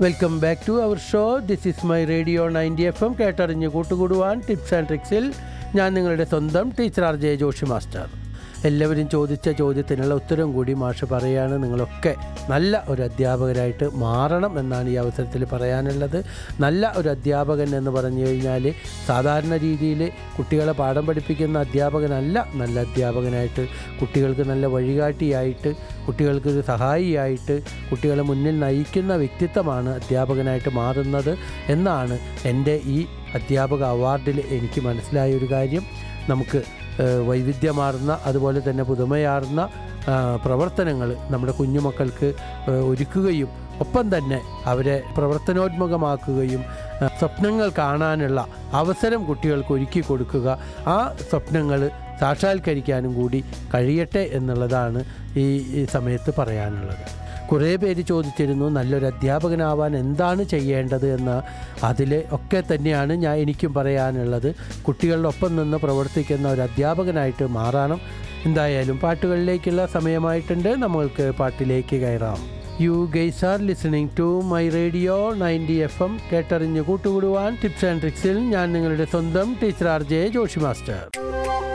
welcome back to our show this is my radio ninety F M കേട്ടറിഞ്ഞ് കൂട്ടുകൂടുവാൻ tips and ട്രിക്സിൽ ഞാൻ നിങ്ങളുടെ സ്വന്തം teacher R J Joshi master എല്ലാവരും ചോദിച്ച ചോദ്യത്തിനുള്ള ഉത്തരം കൂടി മാഷ് പറയാണ് നിങ്ങളൊക്കെ നല്ല ഒരു അധ്യാപകരായിട്ട് മാറണം എന്നാണ് ഈ അവസരത്തിൽ പറയാനുള്ളത് നല്ല ഒരു അധ്യാപകൻ എന്ന് പറഞ്ഞു കഴിഞ്ഞാൽ സാധാരണ രീതിയിൽ കുട്ടികളെ പാഠം പഠിപ്പിക്കുന്ന അധ്യാപകനല്ല നല്ല അധ്യാപകനായിട്ട് കുട്ടികൾക്ക് നല്ല വഴികാട്ടിയായിട്ട് കുട്ടികൾക്ക് ഒരു സഹായിയായിട്ട് കുട്ടികളെ മുന്നിൽ നയിക്കുന്ന വ്യക്തിത്വമാണ് അധ്യാപകനായിട്ട് മാറുന്നത് എന്നാണ് എൻ്റെ ഈ അധ്യാപക അവാർഡിൽ എനിക്ക് മനസ്സിലായ ഒരു കാര്യം നമുക്ക് ഏഹ്, വൈവിധ്യമാർന്ന അതുപോലെ തന്നെ പുതുമയാർന്ന പ്രവർത്തനങ്ങൾ നമ്മുടെ കുഞ്ഞുമക്കൾക്ക് ഏഹ്, ഒരുക്കുകയും ഒപ്പം തന്നെ അവരെ പ്രവർത്തനോന്മുഖമാക്കുകയും ആ, സ്വപ്നങ്ങൾ കാണാനുള്ള അവസരം കുട്ടികൾക്ക് ഒരുക്കി കൊടുക്കുക ആ സ്വപ്നങ്ങൾ സാക്ഷാത്കരിക്കാനും കൂടി കഴിയട്ടെ എന്നുള്ളതാണ് ഈ ഈ സമയത്ത് പറയാനുള്ളത് കുറേ പേര് ചോദിച്ചിരുന്നു നല്ലൊരു അധ്യാപകനാവാൻ എന്താണ് ചെയ്യേണ്ടത് എന്ന് അതിൽ ഒക്കെ തന്നെയാണ് ഞാൻ എനിക്കും പറയാനുള്ളത് കുട്ടികളുടെ ഒപ്പം നിന്ന് പ്രവർത്തിക്കുന്ന ഒരു അധ്യാപകനായിട്ട് മാറണം എന്തായാലും പാട്ടുകളിലേക്കുള്ള സമയമായിട്ടുണ്ട് നമ്മൾക്ക് പാട്ടിലേക്ക് കയറാം you guys are listening to my radio ninety F M കേട്ടറിഞ്ഞ് കൂട്ടുകൂടുവാൻ ടിപ്സ് ആൻഡ് ട്രിക്സിൽ ഞാൻ നിങ്ങളുടെ സ്വന്തം teacher R J Joshi master